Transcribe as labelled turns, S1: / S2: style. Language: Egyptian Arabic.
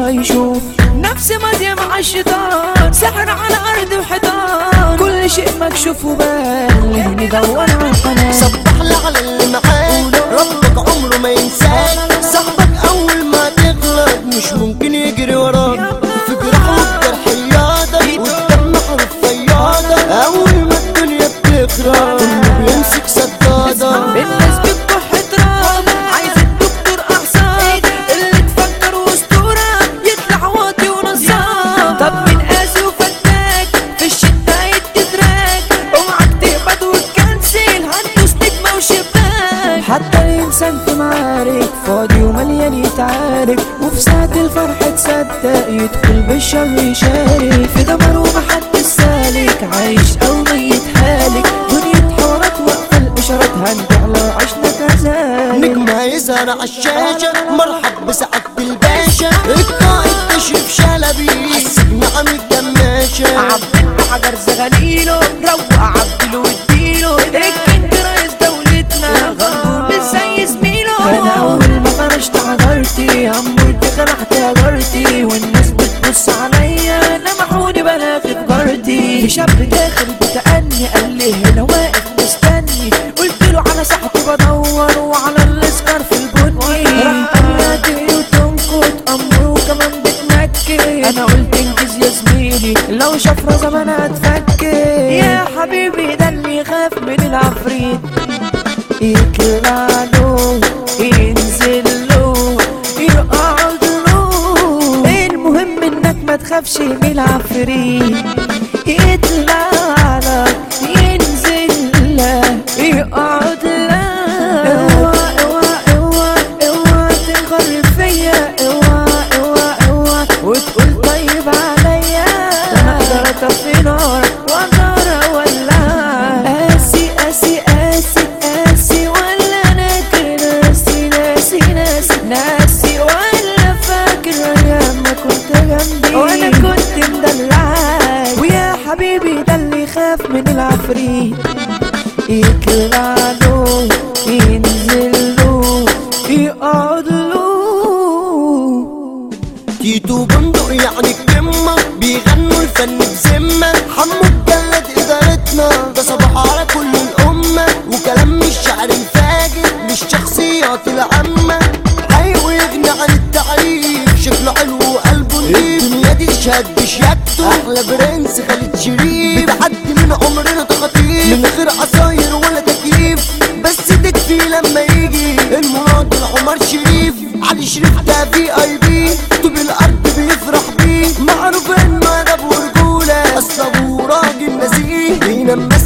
S1: يشوف نفس ماضية مع الشيطان سحر على أرض وحيطان كل شيء مكشوف وبان ندور على القناة
S2: صبح لي على اللي معاك ربك عمره ما ينساك صاحبك اول ما تغلط مش ممكن يجري وراك في جراح والجرح ياضك والدم معروف فياضك اول ما الدنيا بتخرب كله بيمسك سدادة
S1: الناس بتكح تراب عايز الدكتور احسن اللي تفكر واسطوره يطلع واطي ونظام طب من قاسي وفتاك في الشتا يتدراك اوعك تقبض وتكنسل هندوس نجمه وشباك حتى الانسان في معارك فاضي ومليان يتعارك وفي ساعة الفرح تصدق يدخل بالشر يشارك في دمر ومحدش سالك عايش او ميت هالك دنيا حوارات واقفة الاشارات هنطلع عشنا كذلك
S2: نجم هيظهر عالشاشة مرحب بسعادة الباشا القائد تشرف شلبي السجن عامل جماشة
S1: عبد حجر زغليله روق عبدله واديله الكينج رئيس دولتنا غنبور مش زي زميله انا اول ما فرشت عجرتي عمرت خلعت هجرتي والناس بتبص عليا لمحوني بلاغ جارتي في شاب داخل بتأني قال لي هنا واقف مستني قلت له على صاحبي بدور وعلى الاسكر في البني راح قال لي وتنكت امره وكمان بتنكد انا قلت انجز يا زميلي لو شفرة زمان هتفكر يا حبيبي ده اللي يخاف من العفريت يطلع له ينزل له يقعد له المهم انك ما تخافش من العفريت يطلع لك ينزل لك يقعد لك اوعى اوعى اوعى اوعى تنغر فيا اوعى اوعى اوعى وتقول طيب عليا ده انا اقدر اطفي نار واقدر اولع قاسي قاسي قاسي قاسي ولا انا كده ناسي ناسي ناسي ناسي ولا فاكر ايام ما كنت جنبي وانا كنت مدلعك ويا حبيبي ده اللي يخاف من العفريت يطلع له ينزل له يقعد له
S2: تيتو بندق يعني القمة بيغنوا الفن بذمة حمو الجلد إدارتنا ده صباح على كل الأمة وكلام مش شعر الفاجر مش شخصيات العامة حي ويغني عن التعريف شكله حلو وقلبه نضيف الدنيا دي تشهد بشياكته أحلى برنس خالد شريف بتعدي من عمرنا تخاطيف من غير عصاير ولا تكييف بس تكفي لما يجي المراد العمر شريف علي شريف ده في اي بي طوب الارض بيفرح بيه معروف انه ادب ورجوله اصل ابوه راجل نزيه بينما